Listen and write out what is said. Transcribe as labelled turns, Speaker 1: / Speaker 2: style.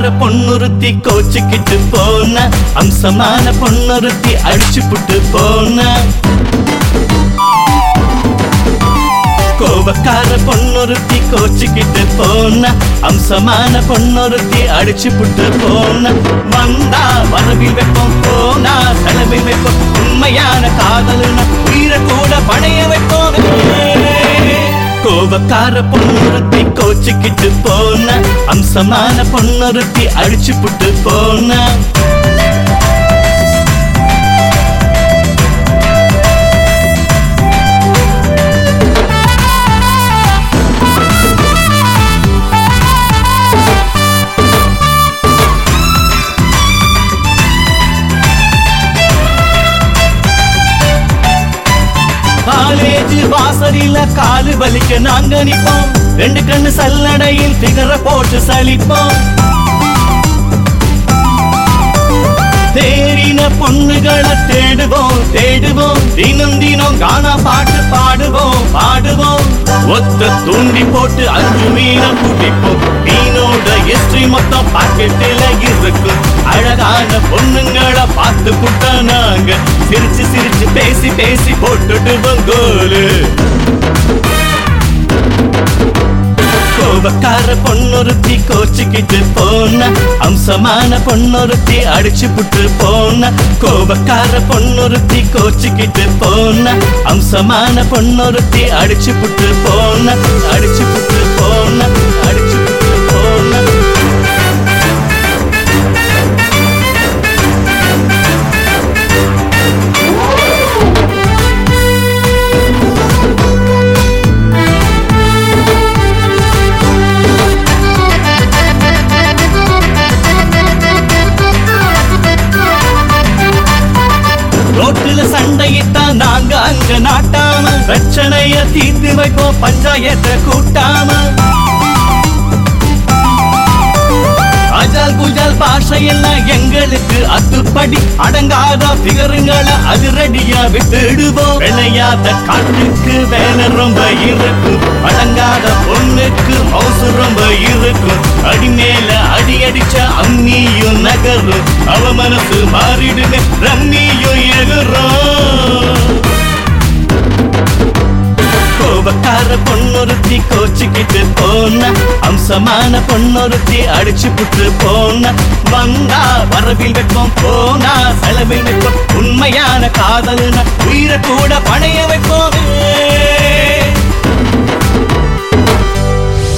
Speaker 1: பொண்ணுறுத்தி கோச்சுக்கிட்டு போன அம்சமான பொண்ணுறுத்தி அடிச்சு புட்டு போன கோபக்கார பொண்ணுறுத்தி கோச்சுக்கிட்டு போன அம்சமான பொண்ணுறுத்தி அடிச்சு புட்டு போன வந்தா வரவில் வைப்போம் போனா செலவில் வைப்போம் உண்மையான காதலுனா உயிரை கூட பணைய வைப்போம் கோபக்கார பொண்ணுறுத்தி கோச்சுக்கிட்டு போன அம்சமான பொண்ணுறுத்தி அடிச்சு புட்டு போன காலேஜ் வாசலில காலு வலிக்க நாங்க நிப்போம் ரெண்டு கண்ணு சல்லடையில் திகர போட்டு சலிப்போம் தேறின பொண்ணுகளை தேடுவோம் தேடுவோம் தினம் தினம் காணா பாட்டு பாடுவோம் பாடுவோம் ஒத்த தூண்டி போட்டு அஞ்சு மீனை பிடிப்போம் மீனோட ஹிஸ்டரி மொத்தம் பாக்கெட்டில் இருக்கும் அழகான பொண்ணுங்களை பார்த்து புட்ட நாங்க சிரிச்சு சிரிச்சு பேசி பேசி போட்டுட்டு கோலு கோபக்கார பொண்ணுறுத்தி கோச்சுக்கிட்டு போன அம்சமான பொண்ணுறுத்தி அடிச்சு புட்டு போன கோபக்கார பொண்ணுறுத்தி கோச்சுக்கிட்டு போன அம்சமான பொண்ணுறுத்தி அடிச்சு புட்டு போன அடிச்சு புட்டு போன அடிச்சு புட்டு போன ரோட்டுல சண்டையிட்டா நாங்க அங்க நாட்டாம பிரச்சனைய தீர்த்து வைப்போம் பஞ்சாயத்தை கூட்டாம அஜால் குஜால் பாஷையெல்லாம் எங்களுக்கு அத்துப்படி அடங்காத பிகருங்களை அதிரடியா விட்டுடுவோம் விளையாத காட்டுக்கு வேலை ரொம்ப இருக்கும் அடங்காத பொண்ணுக்கு மவுசு ரொம்ப இருக்கும் அடி மேல அடி அடிச்ச அம்மியும் நகரும் அவ மனசு மாறிடுமே ரம்மியும் எகுறோம் கோபக்கார பொண்ணுறுத்தி கோச்சுக்கிட்டு போன அம்சமான பொண்ணுறுத்தி அடிச்சு புட்டு போன வந்தா வரவில் வைப்போம் போனா செலவில் வைப்போம் உண்மையான காதல்னா உயிரை கூட பணைய வைப்போம்